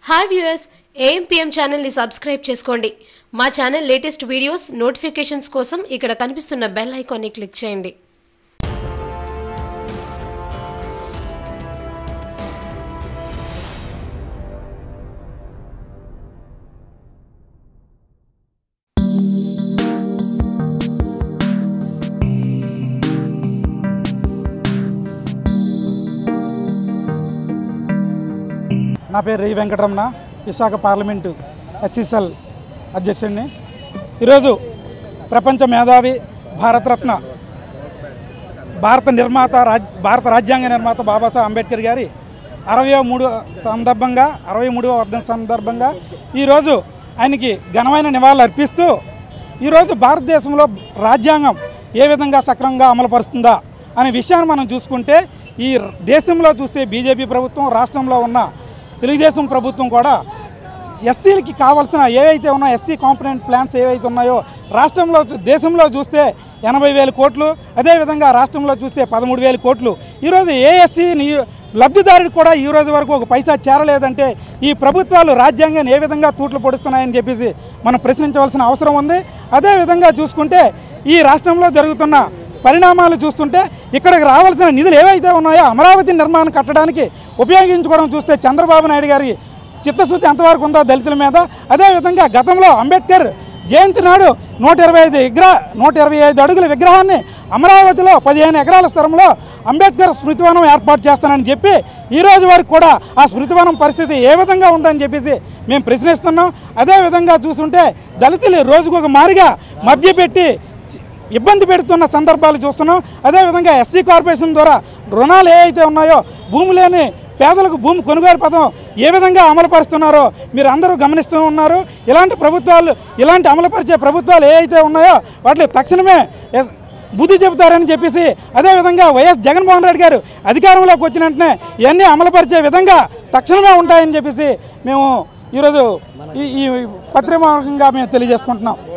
hi viewers A M P M ఛానల్ని subscribe చేసుకోండి మా ఛానల్ లేటెస్ట్ వీడియోస్ నోటిఫికేషన్స్ కోసం ఇక్కడ కనిపిస్తున్న బెల్ ఐకాన్ని క్లిక్ చేయండి నా పేరు రి వెంకటరమణ విశాఖ పార్లమెంటు ఎస్సీసెల్ అధ్యక్షుడిని ఈరోజు ప్రపంచ మేధావి భారతరత్న భారత నిర్మాత రాజ్ భారత రాజ్యాంగ నిర్మాత బాబాసాహెబ్ అంబేద్కర్ గారి అరవై మూడు సందర్భంగా అరవై మూడవ వర్ధన సందర్భంగా ఈరోజు ఆయనకి ఘనమైన నివాళులు అర్పిస్తూ ఈరోజు భారతదేశంలో రాజ్యాంగం ఏ విధంగా సక్రమంగా అమలుపరుస్తుందా అనే విషయాన్ని మనం చూసుకుంటే ఈ దేశంలో చూస్తే బీజేపీ ప్రభుత్వం రాష్ట్రంలో ఉన్న తెలుగుదేశం ప్రభుత్వం కూడా ఎస్సీలకి కావాల్సిన ఏవైతే ఉన్నాయో ఎస్సీ కాంపనెంట్ ప్లాన్స్ ఏవైతే ఉన్నాయో రాష్ట్రంలో చూ- దేశంలో చూస్తే ఎనభై వేల కోట్లు అదేవిధంగా రాష్ట్రంలో చూస్తే పదమూడు వేల కోట్లు ఈరోజు ఏ ఎస్సీ లబ్ధిదారుడికి కూడా ఈ రోజు వరకు ఒక పైసా చేరలేదంటే ఈ ప్రభుత్వాలు రాజ్యాంగాన్ని ఏ విధంగా తూట్లు పొడుస్తున్నాయని చెప్పేసి మనం ప్రశ్నించవలసిన అవసరం ఉంది అదేవిధంగా చూసుకుంటే ఈ రాష్ట్రంలో జరుగుతున్న పరిణామాలు చూస్తుంటే ఇక్కడికి రావాల్సిన నిధులు ఏవైతే ఉన్నాయో అమరావతి నిర్మాణం కట్టడానికి ఉపయోగించుకోవడం చూస్తే చంద్రబాబు నాయుడు గారి చిత్తశుద్ధి ఎంతవరకు ఉందో దళితుల మీద అదేవిధంగా గతంలో అంబేద్కర్ జయంతి నాడు నూట ఇరవై ఐదు విగ్రహ నూట ఇరవై ఐదు అడుగుల విగ్రహాన్ని అమరావతిలో పదిహేను ఎకరాల స్థలంలో అంబేద్కర్ స్మృతివనం ఏర్పాటు చేస్తానని చెప్పి ఈ రోజు వరకు కూడా ఆ స్మృతివనం పరిస్థితి ఏ విధంగా ఉందని చెప్పేసి మేము ప్రశ్నిస్తున్నాం అదేవిధంగా చూస్తుంటే దళితులు రోజుకొక మారిగా మభ్యపెట్టి ఇబ్బంది పెడుతున్న సందర్భాలు చూస్తున్నాం అదేవిధంగా ఎస్సీ కార్పొరేషన్ ద్వారా రుణాలు ఏ అయితే ఉన్నాయో భూమి లేని పేదలకు భూమి కొనుగోలు పథకం ఏ విధంగా అమలుపరుస్తున్నారో మీరు అందరూ గమనిస్తూ ఉన్నారు ఇలాంటి ప్రభుత్వాలు ఇలాంటి అమలుపరిచే ప్రభుత్వాలు ఏ అయితే ఉన్నాయో వాటిని తక్షణమే ఎస్- బుద్ధి చెబుతారని చెప్పేసి అదేవిధంగా వైఎస్ జగన్మోహన్ రెడ్డి గారు అధికారంలోకి వచ్చిన వెంటనే ఇవన్నీ అమలుపరిచే విధంగా తక్షణమే ఉంటాయని చెప్పేసి మేము ఈరోజు ఈ ఈ పత్రిమార్గంగా మేము తెలియజేసుకుంటున్నాం